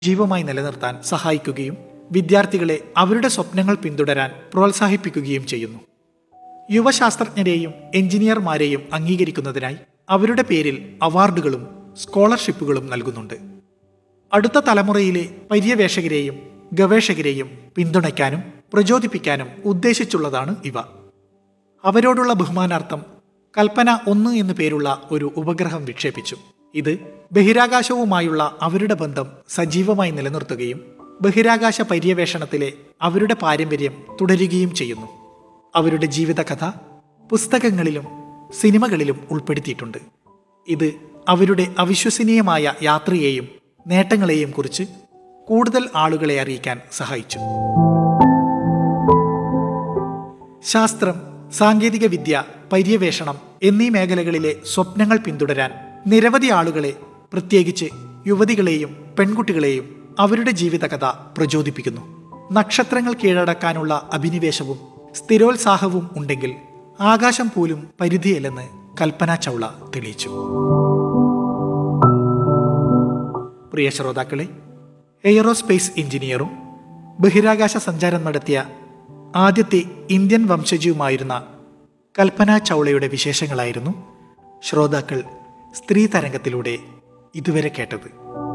ജീവമായി നിലനിർത്താൻ സഹായിക്കുകയും വിദ്യാർത്ഥികളെ അവരുടെ സ്വപ്നങ്ങൾ പിന്തുടരാൻ പ്രോത്സാഹിപ്പിക്കുകയും ചെയ്യുന്നു യുവശാസ്ത്രജ്ഞരെയും എഞ്ചിനീയർമാരെയും അംഗീകരിക്കുന്നതിനായി അവരുടെ പേരിൽ അവാർഡുകളും സ്കോളർഷിപ്പുകളും നൽകുന്നുണ്ട് അടുത്ത തലമുറയിലെ പര്യവേഷകരെയും ഗവേഷകരെയും പിന്തുണയ്ക്കാനും പ്രചോദിപ്പിക്കാനും ഉദ്ദേശിച്ചുള്ളതാണ് ഇവ അവരോടുള്ള ബഹുമാനാർത്ഥം കൽപ്പന ഒന്ന് എന്നു പേരുള്ള ഒരു ഉപഗ്രഹം വിക്ഷേപിച്ചു ഇത് ബഹിരാകാശവുമായുള്ള അവരുടെ ബന്ധം സജീവമായി നിലനിർത്തുകയും ബഹിരാകാശ പര്യവേഷണത്തിലെ അവരുടെ പാരമ്പര്യം തുടരുകയും ചെയ്യുന്നു അവരുടെ ജീവിതകഥ പുസ്തകങ്ങളിലും സിനിമകളിലും ഉൾപ്പെടുത്തിയിട്ടുണ്ട് ഇത് അവരുടെ അവിശ്വസനീയമായ യാത്രയെയും നേട്ടങ്ങളെയും കുറിച്ച് കൂടുതൽ ആളുകളെ അറിയിക്കാൻ സഹായിച്ചു ശാസ്ത്രം സാങ്കേതിക വിദ്യ പര്യവേഷണം എന്നീ മേഖലകളിലെ സ്വപ്നങ്ങൾ പിന്തുടരാൻ നിരവധി ആളുകളെ പ്രത്യേകിച്ച് യുവതികളെയും പെൺകുട്ടികളെയും അവരുടെ ജീവിതകഥ പ്രചോദിപ്പിക്കുന്നു നക്ഷത്രങ്ങൾ കീഴടക്കാനുള്ള അഭിനിവേശവും സ്ഥിരോത്സാഹവും ഉണ്ടെങ്കിൽ ആകാശം പോലും പരിധിയല്ലെന്ന് കൽപ്പന ചൗള തെളിയിച്ചു പ്രിയ ശ്രോതാക്കളെ എയ്റോസ്പേസ് എഞ്ചിനീയറും ബഹിരാകാശ സഞ്ചാരം നടത്തിയ ആദ്യത്തെ ഇന്ത്യൻ വംശജയുമായിരുന്ന കൽപ്പന ചൗളയുടെ വിശേഷങ്ങളായിരുന്നു ശ്രോതാക്കൾ സ്ത്രീ തരംഗത്തിലൂടെ ഇതുവരെ കേട്ടത്